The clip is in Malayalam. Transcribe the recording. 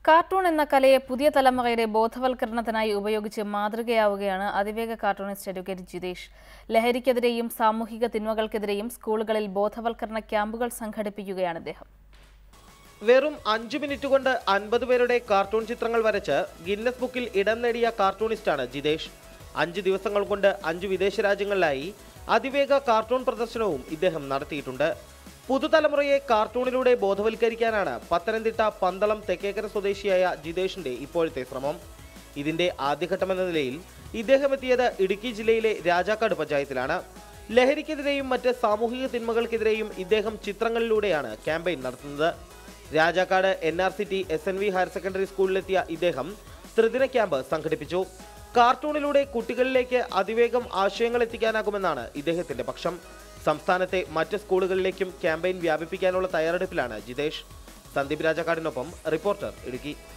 കാർട്ടൂൺ എന്ന കലയെ പുതിയ തലമുറയുടെ ബോധവൽക്കരണത്തിനായി ഉപയോഗിച്ച് മാതൃകയാവുകയാണ് അതിവേഗ കാർട്ടൂണിസ്റ്റ് അഡ്വക്കേറ്റ് ജിതേഷ് ലഹരിക്കെതിരെയും സാമൂഹിക തിന്മകൾക്കെതിരെയും സ്കൂളുകളിൽ ബോധവൽക്കരണ ക്യാമ്പുകൾ സംഘടിപ്പിക്കുകയാണ് അദ്ദേഹം വെറും അഞ്ചു മിനിറ്റ് കൊണ്ട് അൻപത് പേരുടെ കാർട്ടൂൺ ചിത്രങ്ങൾ വരച്ച് ഗിന്നസ് ബുക്കിൽ ഇടം നേടിയ കാർട്ടൂണിസ്റ്റാണ് ജിതേഷ് അഞ്ച് ദിവസങ്ങൾ കൊണ്ട് അഞ്ച് വിദേശ രാജ്യങ്ങളിലായി അതിവേഗ കാർട്ടൂൺ പ്രദർശനവും ഇദ്ദേഹം നടത്തിയിട്ടുണ്ട് പുതുതലമുറയെ കാർട്ടൂണിലൂടെ ബോധവൽക്കരിക്കാനാണ് പത്തനംതിട്ട പന്തളം തെക്കേക്കര സ്വദേശിയായ ജിതേഷിന്റെ ഇപ്പോഴത്തെ ശ്രമം ഇതിന്റെ ആദ്യഘട്ടമെന്ന നിലയിൽ ഇദ്ദേഹം എത്തിയത് ഇടുക്കി ജില്ലയിലെ രാജാക്കാട് പഞ്ചായത്തിലാണ് ലഹരിക്കെതിരെയും മറ്റ് സാമൂഹിക തിന്മകൾക്കെതിരെയും ഇദ്ദേഹം ചിത്രങ്ങളിലൂടെയാണ് ക്യാമ്പയിൻ നടത്തുന്നത് Rajakkad N R C T S N V higher secondary സ്കൂളിലെത്തിയ ഇദ്ദേഹം ത്രിദിന ക്യാമ്പ് സംഘടിപ്പിച്ചു കാർട്ടൂണിലൂടെ കുട്ടികളിലേക്ക് അതിവേഗം ആശയങ്ങൾ എത്തിക്കാനാകുമെന്നാണ് ഇദ്ദേഹത്തിന്റെ പക്ഷം സംസ്ഥാനത്തെ മറ്റ് സ്കൂളുകളിലേക്കും ക്യാമ്പയിൻ വ്യാപിപ്പിക്കാനുള്ള തയ്യാറെടുപ്പിലാണ് ജിതേഷ് സന്ദീപ് രാജാക്കാടിനൊപ്പം റിപ്പോർട്ടർ ഇടുക്കി